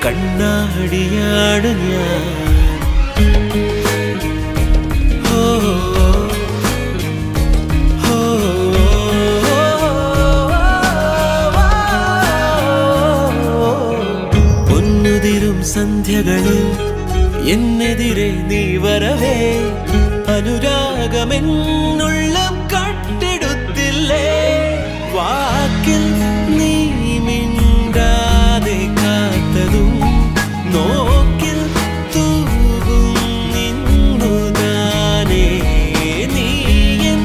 കണ്ണാടിയാണ് ഞാൻ ഓ, ഓ, പൊന്നുതിരും സന്ധ്യകളിൽ എന്നെതിരെ നീ വരവേ അനുരാഗമെന്നുള്ളം കട്ടെടുത്തില്ലേ വാക്കിൽ നീ മിണ്ടാതെ കാത്തതും നോക്കിൽ തൂകും നിന്നു താനേ നീ എൻ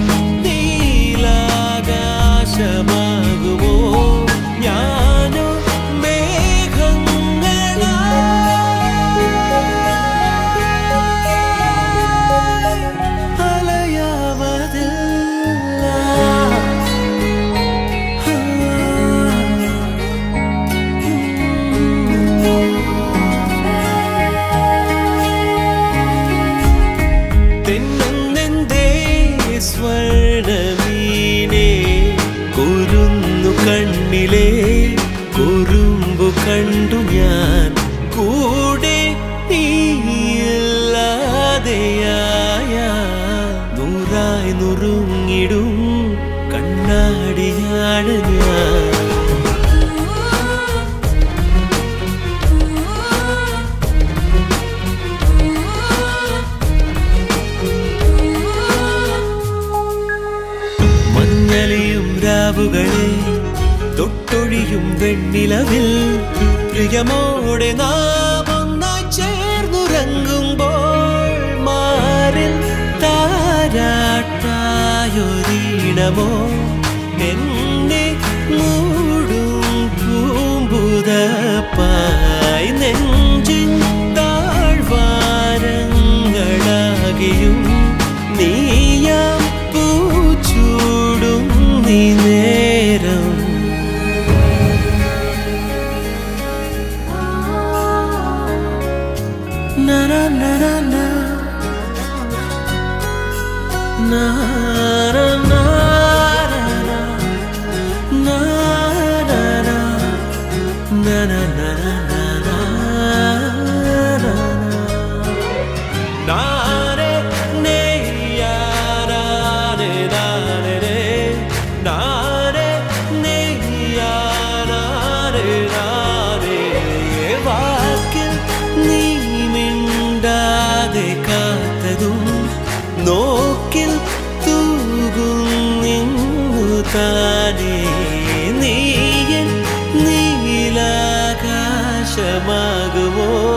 നീലാകാശമാകുമോ ഞാനോ മേഘങ്ങളായി തെന്നുന്നെന്തേ സ്വർണമീനെ കുരുന്നു കണ്ണിലെ കുറുമ്പു കണ്ടു ഞാൻ കൂടെ നീയില്ലാതെയായ നൂറായി നുറുങ്ങിടും കണ്ണാടിയാണ് ഞാൻ മഞ്ഞളിയും രാവുകളെ തൊട്ടൊഴിയും വെണ്ണിലവിൽ പ്രിയമോടെ നാം ഒന്നായി ചേർന്നുറങ്ങുമ്പോൾ മാറിൽ താരാട്ടായൊരീണമോ എന്നെ മൂടും പൂമ്പുതപ്പായി നെഞ്ചിൻ താഴ്വാരങ്ങളാകെയും നീയാം പൂച്ചൂടും നീ നേരം na na na na na na na na na na na na na നാരെ നെയ്യാനാരെ നാരെ നാരെ നെയ്യാനാരെ നാരെ വാക്കിൽ നീ മിണ്ടാതെ കാത്തതും നോക്കിൽ തൂകും നിന്നു താനേ നീയൻ നീലാകാശമാകുമോ